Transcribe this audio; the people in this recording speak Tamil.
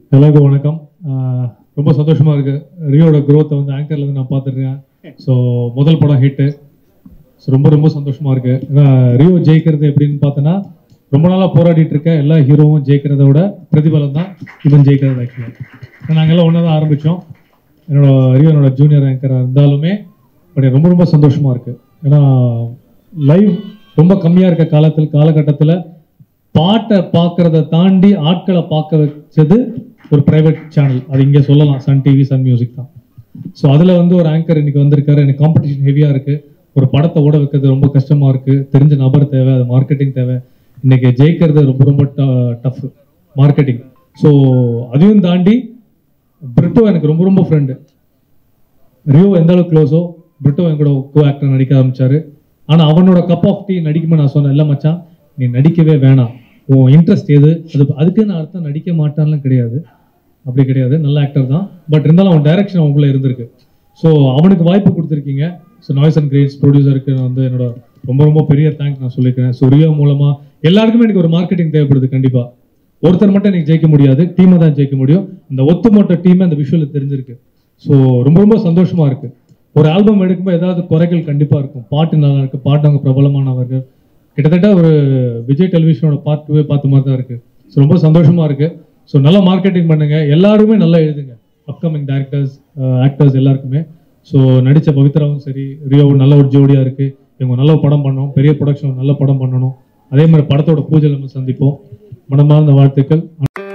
எல்லாருக்கும் வணக்கம் ஆஹ் ரொம்ப சந்தோஷமா இருக்கு ரியோட growth வந்து ஆங்கர்ல இருந்து நான் பார்த்துருக்கேன் ஸோ முதல் படம் ஹிட்டு ஸோ ரொம்ப ரொம்ப சந்தோஷமா இருக்கு ஏன்னா ரியோ ஜெயிக்கிறது எப்படின்னு பார்த்தோன்னா ரொம்ப நாளா போராடிட்டு இருக்க எல்லா ஹீரோவும் ஜெயிக்கிறத விட பிரதிபலன் தான் இவன் ஜெயிக்கிறது ஆக்சுவலாக நாங்கள் எல்லாம் ஒன்றா தான் ஆரம்பித்தோம் என்னோட ரியோ என்னோட ஜூனியர் ஆங்கராக இருந்தாலுமே பட் எனக்கு ரொம்ப ரொம்ப சந்தோஷமா இருக்கு ஏன்னா லைவ் ரொம்ப கம்மியா இருக்க காலத்தில் காலகட்டத்தில் பாட்டை பார்க்கறத தாண்டி ஆட்களை பார்க்க வச்சது ஒரு பிரைவேட் சேனல் அது இங்கே சொல்லலாம் சன் டிவி சன் மியூசிக் தான் ஸோ அதில் வந்து ஒரு ஆங்கர் இன்னைக்கு வந்திருக்காரு எனக்கு காம்படிஷன் ஹெவியாக இருக்கு ஒரு படத்தை ஓட வைக்கிறது ரொம்ப கஷ்டமா இருக்கு தெரிஞ்ச நபர் தேவை அது மார்க்கெட்டிங் தேவை இன்னைக்கு ஜெயிக்கிறது ரொம்ப ரொம்ப டஃப் மார்க்கெட்டிங் ஸோ அதையும் தாண்டி பிரிட்டோ எனக்கு ரொம்ப ரொம்ப ஃப்ரெண்டு ரியோ எந்த அளவுக்கு க்ளோஸோ பிரிட்டோ என் கூட கோ ஆக்டர் நடிக்க ஆரம்பிச்சாரு ஆனா அவனோட கப் ஆஃப் டீ நடிக்கும்போது நான் சொன்னேன் இல்ல மச்சான் நீ நடிக்கவே வேணாம் உன் இன்ட்ரெஸ்ட் எது அது அதுக்கு நான் அர்த்தம் நடிக்க மாட்டான்லாம் கிடையாது அப்படி கிடையாது நல்ல ஆக்டர் தான் பட் இருந்தாலும் அவன் டைரக்ஷன் அவங்களுக்குள்ள இருந்திருக்கு ஸோ அவனுக்கு வாய்ப்பு கொடுத்துருக்கீங்க ஸோ நாய்ஸ் அண்ட் கிரேட்ஸ் ப்ரொடியூசருக்கு நான் வந்து என்னோட ரொம்ப ரொம்ப பெரிய தேங்க்ஸ் நான் சொல்லிக்கிறேன் ஸோ ரியோ மூலமா எல்லாருக்குமே எனக்கு ஒரு மார்க்கெட்டிங் தேவைப்படுது கண்டிப்பா ஒருத்தர் மட்டும் எனக்கு ஜெயிக்க முடியாது டீமை தான் ஜெயிக்க முடியும் இந்த ஒத்துமொட்ட டீம் அந்த விஷுவல் தெரிஞ்சிருக்கு ஸோ ரொம்ப ரொம்ப சந்தோஷமா இருக்கு ஒரு ஆல்பம் எடுக்கும்போது ஏதாவது குறைகள் கண்டிப்பா இருக்கும் பாட்டு நல்லா இருக்கு பாட்டு அவங்க பிரபலமானவர்கள் கிட்டத்தட்ட ஒரு விஜய் டெலிவிஷனோட பார்ட் டூவே பார்த்த மாதிரி தான் இருக்கு ஸோ ரொம்ப சந்தோஷமா இருக்கு ஸோ நல்லா மார்க்கெட்டிங் பண்ணுங்க எல்லாருமே நல்லா எழுதுங்க அப்கமிங் டேரக்டர்ஸ் ஆக்டர்ஸ் எல்லாருக்குமே ஸோ நடிச்ச பவித்ராவும் சரி ரியோவும் நல்ல ஒரு ஜோடியா இருக்கு இவங்க நல்ல படம் பண்ணணும் பெரிய ப்ரொடக்ஷன் நல்ல படம் பண்ணணும் அதே மாதிரி படத்தோட பூஜை நம்ம சந்திப்போம் மனமார்ந்த வாழ்த்துக்கள்